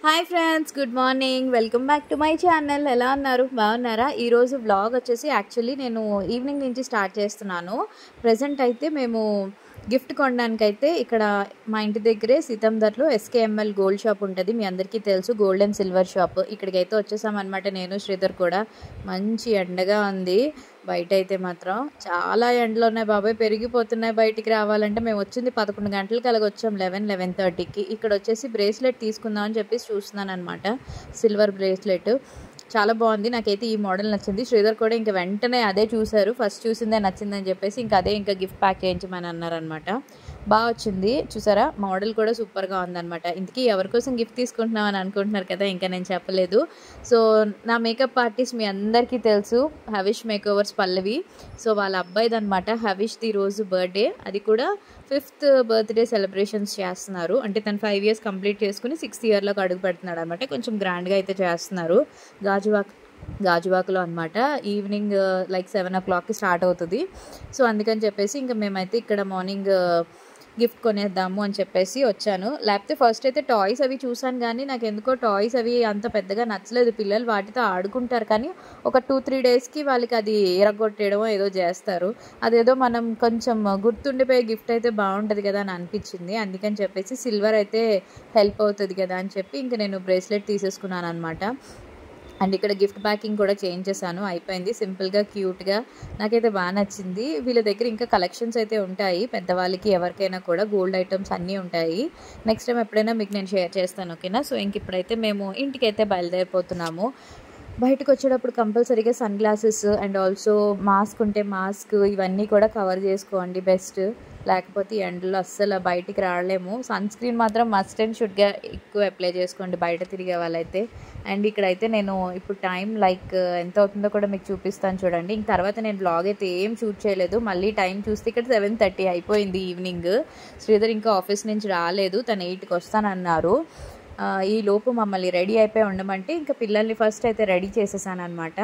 Hi friends good morning welcome back to my channel ఎలా ఉన్నారు బాగున్నారా ఈరోజు వ్లాగ్ వచ్చేసి యాక్చువల్లీ నేను ఈవినింగ్ నుంచి స్టార్ట్ చేస్తున్నాను ప్రజెంట్ అయితే మేము గిఫ్ట్ కొనడానికైతే ఇక్కడ మా ఇంటి దగ్గరే సీతందర్లో ఎస్కేఎంఎల్ గోల్డ్ షాప్ ఉంటుంది మీ అందరికీ తెలుసు గోల్డ్ అండ్ సిల్వర్ షాప్ ఇక్కడికైతే వచ్చేసామన్నమాట నేను శ్రీధర్ కూడా మంచి ఎండగా ఉంది బయట అయితే మాత్రం చాలా ఎండలు ఉన్నాయి బాబాయ్ పెరిగిపోతున్నాయి బయటికి రావాలంటే మేము వచ్చింది పదకొండు గంటలకు అలాగ వచ్చాం లెవెన్ లెవెన్ థర్టీకి ఇక్కడ వచ్చేసి బ్రేస్లెట్ తీసుకుందాం అని చెప్పేసి చూస్తున్నాను అనమాట సిల్వర్ బ్రేస్లెట్ చాలా బాగుంది నాకైతే ఈ మోడల్ నచ్చింది శ్రీధర్ కూడా ఇంకా వెంటనే అదే చూశారు ఫస్ట్ చూసిందే నచ్చిందని చెప్పేసి ఇంకా అదే ఇంకా గిఫ్ట్ ప్యాక్ చేయించమని అన్నారనమాట బాగా వచ్చింది చూసారా మోడల్ కూడా సూపర్గా ఉందన్నమాట ఇంతకీ ఎవరి కోసం గిఫ్ట్ తీసుకుంటున్నాం అని అనుకుంటున్నారు కదా ఇంకా నేను చెప్పలేదు సో నా మేకప్ ఆర్టిస్ట్ మీ అందరికీ తెలుసు Havish makeovers Pallavi so వాళ్ళ అబ్బాయిది అనమాట హవిష్ది రోజు బర్త్డే అది కూడా ఫిఫ్త్ బర్త్డే సెలబ్రేషన్స్ చేస్తున్నారు అంటే తను ఫైవ్ ఇయర్స్ కంప్లీట్ చేసుకుని సిక్స్త్ ఇయర్లోకి అడుగు పెడుతున్నాడు అనమాట కొంచెం గ్రాండ్గా అయితే చేస్తున్నారు గాజువాక్ గాజువాకలో అనమాట ఈవినింగ్ లైక్ సెవెన్ ఓ క్లాక్కి స్టార్ట్ అవుతుంది సో అందుకని చెప్పేసి ఇంకా మేమైతే ఇక్కడ మార్నింగ్ గిఫ్ట్ కొనేద్దాము అని చెప్పేసి వచ్చాను లేకపోతే ఫస్ట్ అయితే టాయ్స్ అవి చూసాను కానీ నాకు ఎందుకో టాయ్స్ అవి అంత పెద్దగా నచ్చలేదు పిల్లలు వాటితో ఆడుకుంటారు కానీ ఒక టూ త్రీ డేస్కి వాళ్ళకి అది ఎరగొట్టేయడం ఏదో చేస్తారు అదేదో మనం కొంచెం గుర్తుండిపోయే గిఫ్ట్ అయితే బాగుంటుంది కదా అని అనిపించింది అందుకని చెప్పేసి సిల్వర్ అయితే హెల్ప్ అవుతుంది కదా అని చెప్పి ఇంకా నేను బ్రేస్లెట్ తీసేసుకున్నాను అనమాట అండ్ ఇక్కడ గిఫ్ట్ ప్యాకింగ్ కూడా చేంజ్ చేశాను అయిపోయింది సింపుల్గా క్యూట్గా నాకైతే బాగా నచ్చింది వీళ్ళ దగ్గర ఇంకా కలెక్షన్స్ అయితే ఉంటాయి పెద్దవాళ్ళకి ఎవరికైనా కూడా గోల్డ్ ఐటమ్స్ అన్నీ ఉంటాయి నెక్స్ట్ టైం ఎప్పుడైనా మీకు నేను షేర్ చేస్తాను ఓకేనా సో ఇంక ఇప్పుడైతే మేము ఇంటికైతే బయలుదేరిపోతున్నాము బయటకు వచ్చేటప్పుడు కంపల్సరీగా sunglasses and also mask ఉంటే మాస్క్ ఇవన్నీ కూడా కవర్ చేసుకోండి బెస్ట్ లేకపోతే ఎండలో అస్సలు బయటికి రాలేము సన్ స్క్రీన్ మాత్రం మస్ట్ అండ్ షుడ్గా ఎక్కువ అప్లై చేసుకోండి బయట తిరిగే వాళ్ళైతే అండ్ ఇక్కడైతే నేను ఇప్పుడు టైం లైక్ ఎంత అవుతుందో కూడా మీకు చూపిస్తాను చూడండి ఇంక తర్వాత నేను బ్లాగ్ అయితే ఏం షూట్ చేయలేదు మళ్ళీ టైం చూస్తే ఇక్కడ సెవెన్ థర్టీ అయిపోయింది ఈవినింగ్ శ్రీధర్ ఇంకా ఆఫీస్ నుంచి రాలేదు తను ఎయిట్కి వస్తానన్నారు ఈ లోపు మమ్మల్ని రెడీ అయిపోయి ఉండమంటే ఇంకా పిల్లల్ని ఫస్ట్ అయితే రెడీ చేసేసాను అనమాట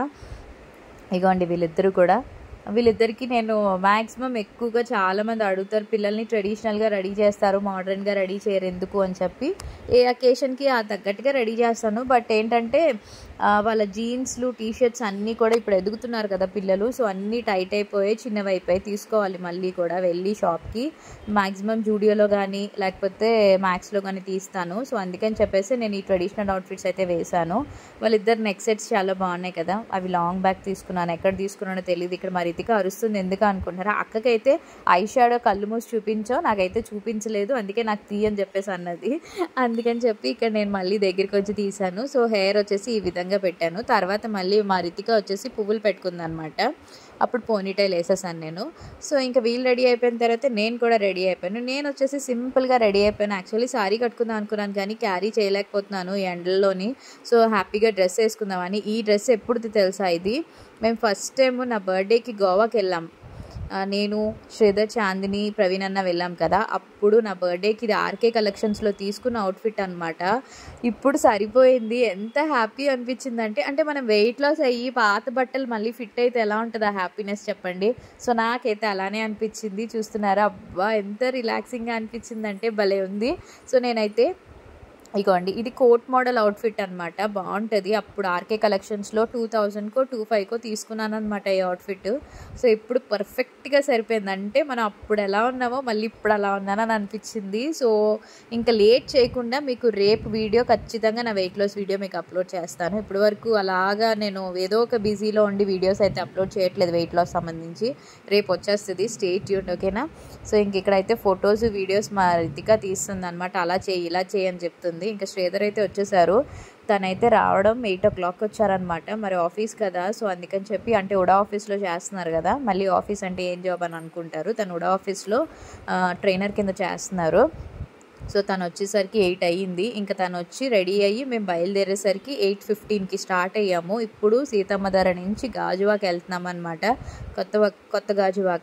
ఇగోండి వీళ్ళిద్దరూ కూడా వీళ్ళిద్దరికి నేను మ్యాక్సిమం ఎక్కువగా చాలామంది అడుగుతారు పిల్లల్ని ట్రెడిషనల్గా రెడీ చేస్తారు మోడర్న్గా రెడీ చేయరు ఎందుకు అని చెప్పి ఏ అకేషన్కి ఆ తగ్గట్టుగా రెడీ చేస్తాను బట్ ఏంటంటే వాళ్ళ జీన్స్లు టీషర్ట్స్ అన్నీ కూడా ఇప్పుడు ఎదుగుతున్నారు కదా పిల్లలు సో అన్నీ టైట్ అయిపోయి చిన్నవి అయిపోయి తీసుకోవాలి మళ్ళీ కూడా వెళ్ళి షాప్కి మ్యాక్సిమం జూడియోలో కానీ లేకపోతే మ్యాక్స్లో కానీ తీస్తాను సో అందుకని చెప్పేసి నేను ఈ ట్రెడిషనల్ అవుట్ఫిట్స్ అయితే వేశాను వాళ్ళిద్దరు నెక్ సెట్స్ చాలా బాగున్నాయి కదా అవి లాంగ్ బ్యాక్ తీసుకున్నాను ఎక్కడ తీసుకున్నానో తెలియదు ఇక్కడ మరి రితిక అరుస్తుంది ఎందుకు అనుకుంటారా అక్కకైతే ఐ షాడో కళ్ళు మూసి చూపించావు నాకైతే చూపించలేదు అందుకే నాకు తీయని చెప్పేసి అన్నది అందుకని చెప్పి ఇక్కడ నేను మళ్ళీ దగ్గరికి వచ్చి తీశాను సో హెయిర్ వచ్చేసి ఈ విధంగా పెట్టాను తర్వాత మళ్ళీ మా రితిక వచ్చేసి పువ్వులు పెట్టుకుందనమాట అప్పుడు పోనీటైల్ వేసేసాను నేను సో ఇంకా వీళ్ళు రెడీ అయిపోయిన తర్వాత నేను కూడా రెడీ అయిపోయాను నేను వచ్చేసి సింపుల్గా రెడీ అయిపోయాను యాక్చువల్లీ సారీ కట్టుకుందాం అనుకున్నాను కానీ క్యారీ చేయలేకపోతున్నాను ఈ ఎండల్లోని సో హ్యాపీగా డ్రెస్ వేసుకుందామని ఈ డ్రెస్ ఎప్పుడు తెలుసా ఇది మేము ఫస్ట్ టైం నా బర్త్డేకి గోవాకి వెళ్ళాం నేను శ్రీధర్ చాందిని ప్రవీణ్ అన్న వెళ్ళాం కదా అప్పుడు నా బర్త్డేకి ఇది ఆర్కే కలెక్షన్స్లో తీసుకున్న అవుట్ఫిట్ అనమాట ఇప్పుడు సరిపోయింది ఎంత హ్యాపీ అనిపించిందంటే అంటే మనం వెయిట్ లాస్ అయ్యి పాత బట్టలు మళ్ళీ ఫిట్ అయితే ఎలా ఉంటుంది ఆ హ్యాపీనెస్ చెప్పండి సో నాకైతే అలానే అనిపించింది చూస్తున్నారా అబ్బా ఎంత రిలాక్సింగ్గా అనిపించిందంటే భలే ఉంది సో నేనైతే ఇగోండి ఇది కోట్ మోడల్ అవుట్ఫిట్ అనమాట బాగుంటుంది అప్పుడు ఆర్కే కలెక్షన్స్లో టూ థౌజండ్కో టూ ఫైవ్కో తీసుకున్నాను అనమాట ఈ అవుట్ఫిట్ సో ఇప్పుడు పర్ఫెక్ట్గా సరిపోయింది అంటే మనం అప్పుడు ఎలా ఉన్నామో మళ్ళీ ఇప్పుడు అలా ఉన్నానని అనిపించింది సో ఇంకా లేట్ చేయకుండా మీకు రేపు వీడియో ఖచ్చితంగా నా వెయిట్ లాస్ వీడియో మీకు అప్లోడ్ చేస్తాను ఇప్పటి వరకు అలాగా నేను ఏదో ఒక బిజీలో ఉండి వీడియోస్ అయితే అప్లోడ్ చేయట్లేదు వెయిట్ లాస్ సంబంధించి రేపు వచ్చేస్తుంది స్టేట్ ట్యూన్ ఓకేనా సో ఇంక ఇక్కడైతే ఫొటోస్ వీడియోస్ మా రితిక తీస్తుంది అనమాట అలా చేయి ఇలా చేయి అని చెప్తుంది ఇంకా శ్రీధర్ అయితే వచ్చేసారు తనైతే రావడం ఎయిట్ ఓ క్లాక్ వచ్చారనమాట మరి ఆఫీస్ కదా సో అందుకని చెప్పి అంటే ఉడా ఆఫీస్లో చేస్తున్నారు కదా మళ్ళీ ఆఫీస్ అంటే ఏం జాబ్ అని అనుకుంటారు తను ఉడా ఆఫీస్లో ట్రైనర్ కింద చేస్తున్నారు సో తను వచ్చేసరికి ఎయిట్ అయ్యింది ఇంకా తను వచ్చి రెడీ అయ్యి మేము బయలుదేరేసరికి ఎయిట్ ఫిఫ్టీన్కి స్టార్ట్ అయ్యాము ఇప్పుడు సీతమ్మ ధర నుంచి గాజువాక వెళ్తున్నాం అనమాట కొత్త కొత్త గాజువాక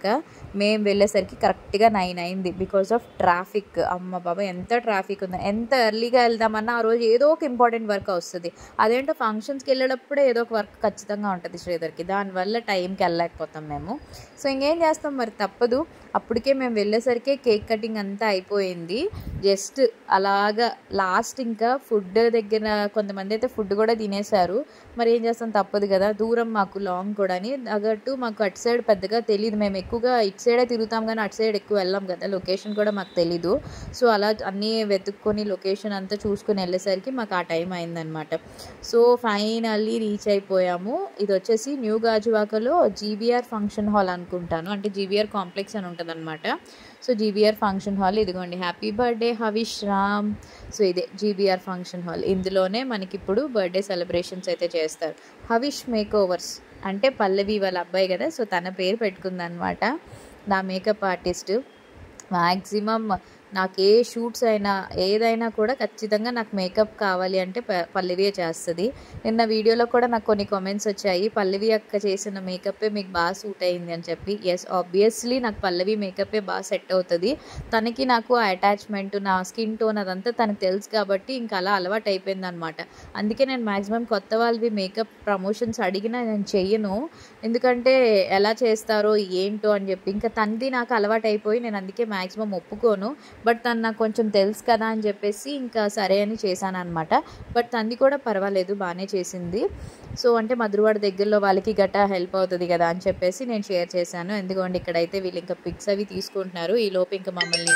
మేము వెళ్ళేసరికి కరెక్ట్గా నైన్ అయింది బికాస్ ఆఫ్ ట్రాఫిక్ అమ్మ బాబా ఎంత ట్రాఫిక్ ఉందో ఎంత ఎర్లీగా వెళ్దామన్నా ఆ రోజు ఏదో ఒక ఇంపార్టెంట్ వర్క్ వస్తుంది అదేంటో ఫంక్షన్స్కి వెళ్ళేటప్పుడే ఏదో ఒక వర్క్ ఖచ్చితంగా ఉంటుంది శ్రీధర్కి దానివల్ల టైంకి వెళ్ళలేకపోతాం మేము సో ఇంకేం చేస్తాం మరి తప్పదు అప్పటికే మేము వెళ్ళేసరికి కేక్ కటింగ్ అంతా అయిపోయింది జస్ట్ అలాగా లాస్ట్ ఇంకా ఫుడ్ దగ్గర కొంతమంది అయితే ఫుడ్ కూడా తినేశారు మరి ఏం చేస్తాం తప్పదు కదా దూరం మాకు లాంగ్ కూడా అని అగట్టు మాకు అటు సైడ్ పెద్దగా తెలియదు మేము ఎక్కువగా ఇటు సైడే తిరుగుతాం కానీ అటు సైడ్ ఎక్కువ వెళ్ళాం కదా లొకేషన్ కూడా మాకు తెలీదు సో అలా అన్నీ వెతుక్కొని లొకేషన్ అంతా చూసుకొని వెళ్ళేసరికి మాకు ఆ టైం అయిందనమాట సో ఫైనల్లీ రీచ్ అయిపోయాము ఇది వచ్చేసి న్యూ గాజువాకలో జీబీఆర్ ఫంక్షన్ హాల్ అనుకుంటాను అంటే జీబీఆర్ కాంప్లెక్స్ అని ఉంటుంది అనమాట సో జీబీఆర్ ఫంక్షన్ హాల్ ఇదిగోండి happy birthday Havish Ram so ఇదే జీబీఆర్ ఫంక్షన్ హాల్ ఇందులోనే మనకి ఇప్పుడు బర్త్డే సెలబ్రేషన్స్ అయితే చేస్తారు హవిష్ మేక్ ఓవర్స్ అంటే పల్లవి వాళ్ళ అబ్బాయి కదా సో తన పేరు పెట్టుకుందనమాట నా మేకప్ ఆర్టిస్ట్ మ్యాక్సిమం నాకు ఏ షూట్స్ అయినా ఏదైనా కూడా ఖచ్చితంగా నాకు మేకప్ కావాలి అంటే ప పల్లవియే చేస్తుంది నిన్న వీడియోలో కూడా నాకు కొన్ని కామెంట్స్ వచ్చాయి పల్లవి అక్క చేసిన మేకప్పే మీకు బాగా సూట్ అయింది అని చెప్పి ఎస్ ఆబ్వియస్లీ నాకు పల్లవి మేకప్పే బాగా సెట్ అవుతుంది తనకి నాకు ఆ అటాచ్మెంట్ నా స్కిన్ టోన్ అదంతా తనకు తెలుసు కాబట్టి ఇంకా అలా అలవాటు అయిపోయింది అనమాట అందుకే నేను మ్యాక్సిమం కొత్త వాళ్ళవి మేకప్ ప్రమోషన్స్ అడిగినా నేను చెయ్యను ఎందుకంటే ఎలా చేస్తారో ఏంటో అని చెప్పి ఇంకా తనది నాకు అలవాటు అయిపోయి నేను అందుకే మ్యాక్సిమం ఒప్పుకోను బట్ తను నాకు కొంచెం తెలుసు కదా అని చెప్పేసి ఇంకా సరే అని చేశాను అనమాట బట్ తనది కూడా పర్వాలేదు బాగానే చేసింది సో అంటే మధురవాడ దగ్గరలో వాళ్ళకి గట్టా హెల్ప్ అవుతుంది కదా అని చెప్పేసి నేను షేర్ చేశాను ఎందుకంటే ఇక్కడైతే వీళ్ళు ఇంకా పిక్స్ అవి తీసుకుంటున్నారు ఈ లోపు ఇంకా మమ్మల్ని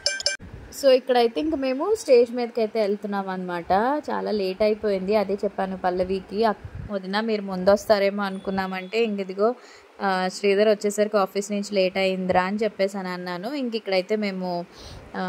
సో ఇక్కడైతే ఇంక మేము స్టేజ్ మీదకి అయితే వెళ్తున్నాం అనమాట చాలా లేట్ అయిపోయింది అదే చెప్పాను పల్లవికి అక్- వదిన మీరు ముందు వస్తారేమో అనుకున్నామంటే ఇంక ఇదిగో ఆ, శ్రీధర్ వచ్చేసరికి ఆఫీస్ నుంచి లేట్ అయిందిరా అని చెప్పేసి అని అన్నాను ఇంక ఇక్కడైతే మేము ఆ,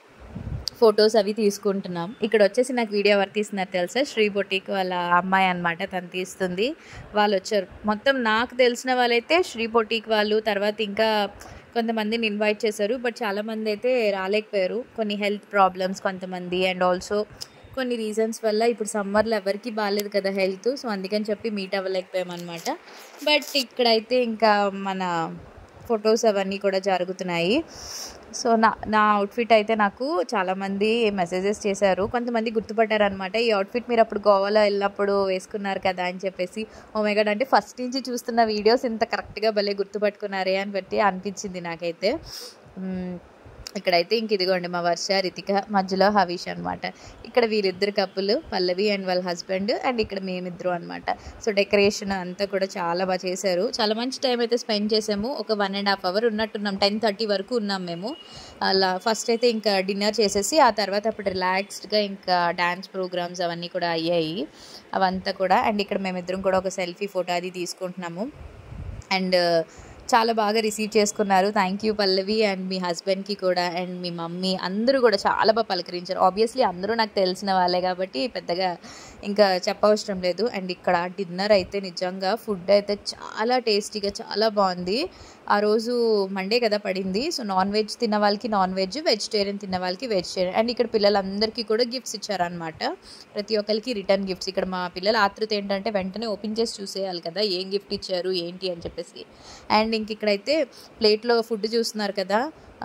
ఫొటోస్ అవి తీసుకుంటున్నాం ఇక్కడ వచ్చేసి నాకు వీడియో ఎవరు తీస్తున్నారు తెలుసా శ్రీ బొటిక్ వాళ్ళ అమ్మాయి అనమాట తను తీస్తుంది వాళ్ళు వచ్చారు మొత్తం నాకు తెలిసిన వాళ్ళైతే శ్రీ బొటిక్ వాళ్ళు తర్వాత ఇంకా కొంతమందిని ఇన్వైట్ చేశారు బట్ చాలామంది అయితే రాలేకపోయారు కొన్ని హెల్త్ ప్రాబ్లమ్స్ కొంతమంది అండ్ ఆల్సో కొన్ని రీజన్స్ వల్ల ఇప్పుడు సమ్మర్లో ఎవరికి బాగాలేదు కదా హెల్త్ సో అందుకని చెప్పి మీట్ అవ్వలేకపోయామన్నమాట బట్ ఇక్కడైతే ఇంకా మన ఫొటోస్ అవన్నీ కూడా జరుగుతున్నాయి సో నా నా అవుట్ఫిట్ అయితే నాకు చాలామంది మెసేజెస్ చేశారు కొంతమంది గుర్తుపట్టారు అనమాట ఈ అవుట్ఫిట్ మీరు అప్పుడు గోవాలో వెళ్ళినప్పుడు వేసుకున్నారు కదా అని చెప్పేసి ఓ మెగాడ్ అంటే ఫస్ట్ నుంచి చూస్తున్న వీడియోస్ ఇంత కరెక్ట్గా భలే గుర్తుపట్టుకున్నారే అని బట్టి అనిపించింది నాకైతే మ్మ్. ఇక్కడైతే ఇంక ఇదిగోండి మా వర్ష రితిక మధ్యలో హవీష్ అనమాట ఇక్కడ వీరిద్దరు కప్పులు పల్లవి అండ్ వాళ్ళ హస్బెండ్ అండ్ ఇక్కడ మేమిద్దరు అనమాట సో డెకరేషన్ అంతా కూడా చాలా బాగా చేశారు చాలా మంచి టైం అయితే స్పెండ్ చేసాము ఒక వన్ అండ్ హాఫ్ అవర్ ఉన్నట్టున్నాం టెన్ థర్టీ వరకు ఉన్నాం మేము అలా ఫస్ట్ అయితే ఇంకా డిన్నర్ చేసేసి ఆ తర్వాత అప్పుడు రిలాక్స్డ్గా ఇంకా డ్యాన్స్ ప్రోగ్రామ్స్ అవన్నీ కూడా అయ్యాయి అవంతా కూడా అండ్ ఇక్కడ మేమిద్దరం కూడా ఒక సెల్ఫీ ఫోటో అది తీసుకుంటున్నాము అండ్ చాలా బాగా రిసీవ్ చేసుకున్నారు థ్యాంక్ యూ పల్లవి అండ్ మీ హస్బెండ్కి కూడా అండ్ మీ మమ్మీ అందరూ కూడా చాలా బాగా పలకరించారు ఆబ్వియస్లీ అందరూ నాకు తెలిసిన వాళ్ళే కాబట్టి పెద్దగా ఇంకా చెప్పవసరం లేదు అండ్ ఇక్కడ డిన్నర్ అయితే నిజంగా ఫుడ్ అయితే చాలా టేస్టీగా చాలా బాగుంది ఆ రోజు మండే కదా పడింది సో నాన్ వెజ్ తిన్న వాళ్ళకి నాన్ వెజ్ వెజిటేరియన్ తిన్న వాళ్ళకి వెజిటేరియన్ అండ్ ఇక్కడ పిల్లలందరికీ కూడా గిఫ్ట్స్ ఇచ్చారనమాట ప్రతి ఒక్కరికి రిటర్న్ గిఫ్ట్స్ ఇక్కడ మా పిల్లల ఆతృత ఏంటంటే వెంటనే ఓపెన్ చేసి చూసేయాలి కదా ఏం గిఫ్ట్ ఇచ్చారు ఏంటి అని చెప్పేసి అండ్ ఇంక ఇక్కడైతే ప్లేట్లో ఫుడ్ చూస్తున్నారు కదా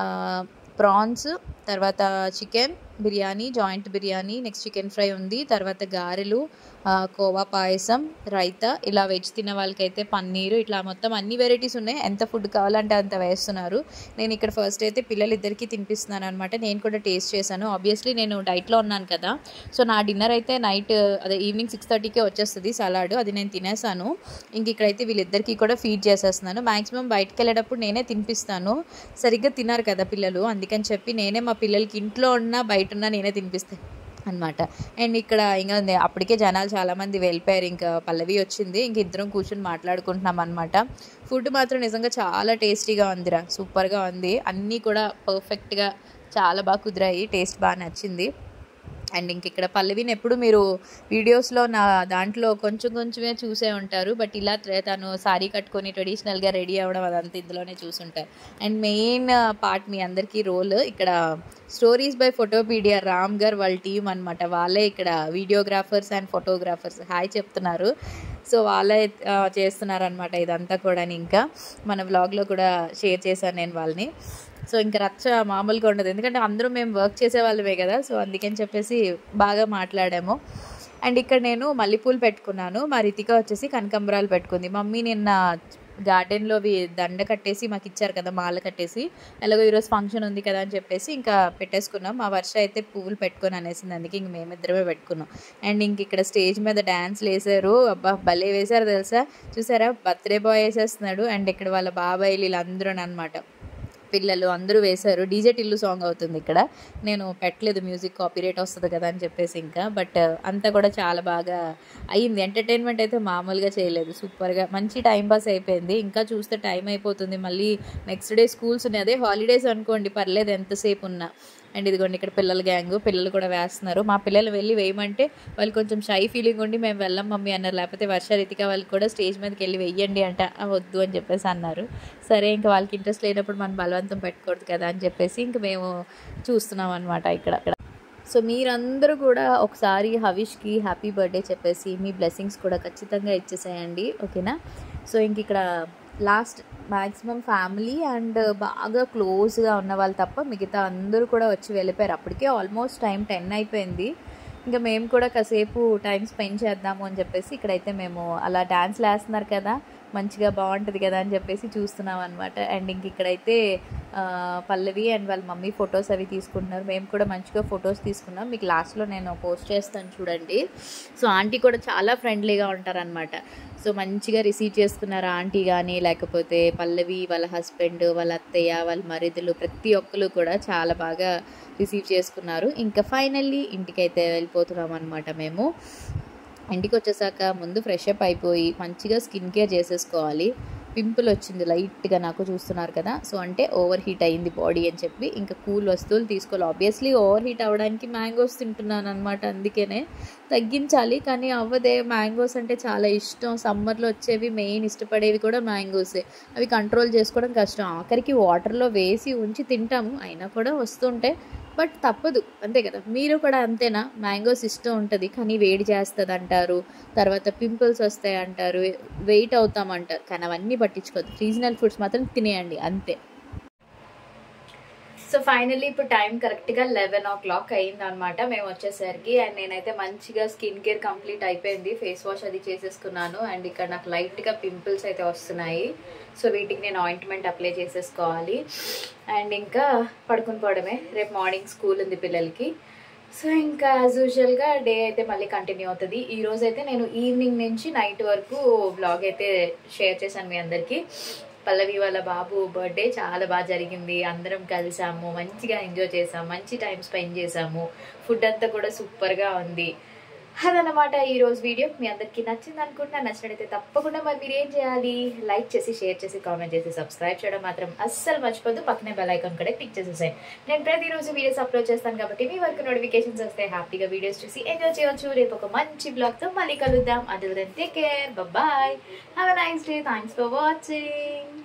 ప్రాన్స్ తర్వాత chicken biryani joint biryani next chicken fry ఉంది తర్వాత గారెలు ఆ, కోవా పాయసం రైతా ఇలా వెజ్ తిన్న వాళ్ళకైతే పన్నీరు ఇట్లా మొత్తం అన్ని వెరైటీస్ ఉన్నాయి ఎంత ఫుడ్ కావాలంటే అంత వేస్తున్నారు నేను ఇక్కడ ఫస్ట్ అయితే పిల్లలిద్దరికీ తినిపిస్తున్నాను అనమాట నేను కూడా టేస్ట్ చేశాను ఆబ్వియస్లీ నేను డైట్లో ఉన్నాను కదా సో నా డిన్నర్ అయితే నైట్ అదే ఈవినింగ్ సిక్స్ థర్టీకే వచ్చేస్తుంది సలాడ్ అది నేను తినేసాను ఇంక ఇక్కడైతే వీళ్ళిద్దరికీ కూడా ఫీడ్ చేసేస్తున్నాను మాక్సిమం బయటకు వెళ్ళేటప్పుడు నేనే తినిపిస్తాను సరిగ్గా తిన్నారు కదా పిల్లలు అందుకని చెప్పి నేనే మా పిల్లలకి ఇంట్లో ఉన్నా బయట ఉన్నా నేనే తినిపిస్తాను అనమాట అండ్ ఇక్కడ ఇంకా ఉంది, అప్పటికే జనాలు చాలామంది వెళ్ళిపోయారు ఇంకా పల్లవి వచ్చింది ఇంక ఇద్దరం కూర్చొని మాట్లాడుకుంటున్నాం అనమాట ఫుడ్ మాత్రం నిజంగా చాలా టేస్టీగా ఉందిరా సూపర్గా ఉంది అన్నీ కూడా పర్ఫెక్ట్గా చాలా బాగా కుదిరాయి టేస్ట్ బాగా నచ్చింది అండ్ ఇంక ఇక్కడ పల్లవిని ఎప్పుడు మీరు వీడియోస్లో నా దాంట్లో కొంచెం కొంచెమే చూసే ఉంటారు బట్ ఇలా త- తను సారీ కట్టుకొని ట్రెడిషనల్గా రెడీ అవ్వడం అదంతా ఇందులోనే చూసుంటారు అండ్ మెయిన్ పార్ట్ మీ అందరికీ రోల్ ఇక్కడ స్టోరీస్ బై ఫోటోపీడియా రామ్ గారు వాళ్ళ టీం అనమాట వాళ్ళే ఇక్కడ వీడియోగ్రాఫర్స్ అండ్ ఫోటోగ్రాఫర్స్ హాయ్ చెప్తున్నారు సో వాళ్ళే ఆ, చేస్తున్నారనమాట ఇదంతా కూడా ఇంకా మన వ్లాగ్లో కూడా షేర్ చేశాను నేను వాళ్ళని సో ఇంకా రచ్చ మామూలుగా ఉండదు ఎందుకంటే అందరూ మేము వర్క్ చేసే వాళ్ళమే కదా సో అందుకని చెప్పేసి బాగా మాట్లాడాము అండ్ ఇక్కడ నేను మల్లెపూలు పెట్టుకున్నాను మా రితిక వచ్చేసి కనకంబరాలు పెట్టుకుంది మమ్మీ నిన్న గార్డెన్లో అవి దండ కట్టేసి మాకు ఇచ్చారు కదా మాల కట్టేసి ఎలాగో ఈరోజు ఫంక్షన్ ఉంది కదా అని చెప్పేసి ఇంకా పెట్టేసుకున్నాం మా వర్ష అయితే పువ్వులు పెట్టుకొని అనేసింది అందుకే ఇంక మేమిద్దరమే పెట్టుకున్నాం అండ్ ఇంక ఇక్కడ స్టేజ్ మీద డ్యాన్స్లు వేసారు అబ్బా భలే వేశారు తెలుసా చూసారా బర్త్డే బాయ్ వేసేస్తున్నాడు అండ్ ఇక్కడ వాళ్ళ బాబాయిలు వీళ్ళందరూ అనమాట పిల్లలు అందరూ వేశారు డీజే టిల్లు సాంగ్ అవుతుంది ఇక్కడ నేను పెట్టలేదు మ్యూజిక్ కాపీరేట్ వస్తుంది కదా అని చెప్పేసి ఇంకా బట్ అంతా కూడా చాలా బాగా అయ్యింది ఎంటర్టైన్మెంట్ అయితే మామూలుగా చేయలేదు సూపర్గా మంచి టైం పాస్ అయిపోయింది ఇంకా చూస్తే టైం అయిపోతుంది మళ్ళీ నెక్స్ట్ డే స్కూల్స్ ఉన్నాయి అదే హాలిడేస్ అనుకోండి పర్లేదు ఎంతసేపు ఉన్నా అండ్ ఇదిగోండి ఇక్కడ పిల్లల గ్యాంగ్ పిల్లలు కూడా వేస్తున్నారు మా పిల్లలు వెళ్ళి వేయమంటే వాళ్ళు కొంచెం షై ఫీలింగ్ ఉండి మేము వెళ్ళం మమ్మీ అన్నారు లేకపోతే వర్ష రితిక వాళ్ళు కూడా స్టేజ్ మీదకి వెళ్ళి వెయ్యండి అంట "ఆ, వద్దు అని చెప్పేసి అన్నారు సరే ఇంకా వాళ్ళకి ఇంట్రెస్ట్ లేనప్పుడు మనం బలవంతం పెట్టకూడదు కదా అని చెప్పేసి ఇంక మేము చూస్తున్నాం అనమాట ఇక్కడ అక్కడ సో మీరందరూ కూడా ఒకసారి హవిష్కి హ్యాపీ బర్త్డే చెప్పేసి మీ బ్లెస్సింగ్స్ కూడా ఖచ్చితంగా ఇచ్చేసేయండి ఓకేనా సో ఇంక ఇక్కడ లాస్ట్ మ్యాక్సిమం ఫ్యామిలీ అండ్ బాగా క్లోజ్గా ఉన్న వాళ్ళు తప్ప మిగతా అందరూ కూడా వచ్చి వెళ్ళిపోయారు అప్పటికే ఆల్మోస్ట్ టైం టెన్ అయిపోయింది ఇంకా మేము కూడా కాసేపు టైం స్పెండ్ చేద్దాము అని చెప్పేసి ఇక్కడైతే మేము అలా డ్యాన్స్లు వేస్తున్నారు కదా మంచిగా బాగుంటుంది కదా అని చెప్పేసి చూస్తున్నాం అనమాట అండ్ ఇంక ఇక్కడైతే ఆ, పల్లవి అండ్ వాళ్ళ మమ్మీ ఫొటోస్ అవి తీసుకుంటున్నారు మేము కూడా మంచిగా ఫొటోస్ తీసుకున్నాం మీకు లాస్ట్లో నేను పోస్ట్ చేస్తాను చూడండి సో ఆంటీ కూడా చాలా ఫ్రెండ్లీగా ఉంటారనమాట సో మంచిగా రిసీవ్ చేసుకున్నారు ఆంటీ కానీ లేకపోతే పల్లవి వాళ్ళ హస్బెండ్ వాళ్ళ అత్తయ్య వాళ్ళ మరిదులు ప్రతి ఒక్కరు కూడా చాలా బాగా రిసీవ్ చేసుకున్నారు ఇంకా ఫైనల్లీ ఇంటికైతే వెళ్ళిపోతున్నాం అనమాట మేము ఇంటికి వచ్చేసాక ముందు ఫ్రెష్ అప్ అయిపోయి మంచిగా స్కిన్ కేర్ చేసేసుకోవాలి పింపుల్ వచ్చింది లైట్గా నాకు చూస్తున్నారు కదా సో అంటే ఓవర్ హీట్ అయింది బాడీ అని చెప్పి ఇంకా కూల్ వస్తువులు తీసుకోవాలి ఆబ్వియస్లీ ఓవర్ హీట్ అవ్వడానికి మ్యాంగోస్ తింటున్నాను అనమాట అందుకనే తగ్గించాలి కానీ అవ్వదే మ్యాంగోస్ అంటే చాలా ఇష్టం సమ్మర్లో వచ్చేవి మెయిన్ ఇష్టపడేవి కూడా మ్యాంగోసే అవి కంట్రోల్ చేసుకోవడం కష్టం ఆఖరికి వాటర్లో వేసి ఉంచి తింటాము అయినా కూడా వస్తుంటే బట్ తప్పదు అంతే కదా మీరు కూడా అంతేనా మ్యాంగోస్ ఇష్టం ఉంటుంది కానీ వేడి చేస్తుంది అంటారు తర్వాత పింపుల్స్ వస్తాయి అంటారు వెయిట్ అవుతామంటారు కానీ అవన్నీ పట్టించుకోవద్దు సీజనల్ ఫుడ్స్ మాత్రం తినేయండి అంతే సో ఫైనల్లీ ఇప్పుడు టైం కరెక్ట్గా లెవెన్ ఓ క్లాక్ అయింది అనమాట మేము వచ్చేసరికి అండ్ నేనైతే మంచిగా స్కిన్ కేర్ కంప్లీట్ అయిపోయింది ఫేస్ వాష్ అది చేసేసుకున్నాను అండ్ ఇక్కడ నాకు లైట్గా పింపుల్స్ అయితే వస్తున్నాయి సో వీటికి నేను ఆయింట్మెంట్ అప్లై చేసేసుకోవాలి అండ్ ఇంకా పడుకుని పోవడమే రేపు మార్నింగ్ స్కూల్ ఉంది పిల్లలకి సో ఇంకా యాజ్ యూజువల్గా డే అయితే మళ్ళీ కంటిన్యూ అవుతుంది ఈ రోజు అయితే నేను ఈవినింగ్ నుంచి నైట్ వరకు బ్లాగ్ అయితే షేర్ చేశాను మీ అందరికీ పల్లవి వాళ్ళ బాబు బర్త్డే చాలా బాగా జరిగింది అందరం కలిసాము మంచిగా ఎంజాయ్ చేసాము మంచి టైం స్పెండ్ చేసాము ఫుడ్ అంతా కూడా సూపర్గా ఉంది అదనమాట ఈ రోజు వీడియో మీ అందరికీ నచ్చింది అనుకుంటున్నా నచ్చినట్టయితే తప్పకుండా మరి మీరు ఏం చేయాలి లైక్ చేసి షేర్ చేసి కామెంట్ చేసి సబ్స్క్రైబ్ చేయడం మాత్రం అస్సలు మర్చిపోద్దు పక్కనే బెల్ ఐకాన్ కూడా క్లిక్ చేసేసాయి నేను ప్రతిరోజు వీడియోస్ అప్లోడ్ చేస్తాను కాబట్టి మీ వరకు నోటిఫికేషన్స్ వస్తే హ్యాపీగా వీడియోస్ చూసి ఎంజాయ్ చేయొచ్చు రేపు ఒక మంచి బ్లాగ్తో మళ్ళీ కలుద్దాం till then take care bye have a nice day thanks for watching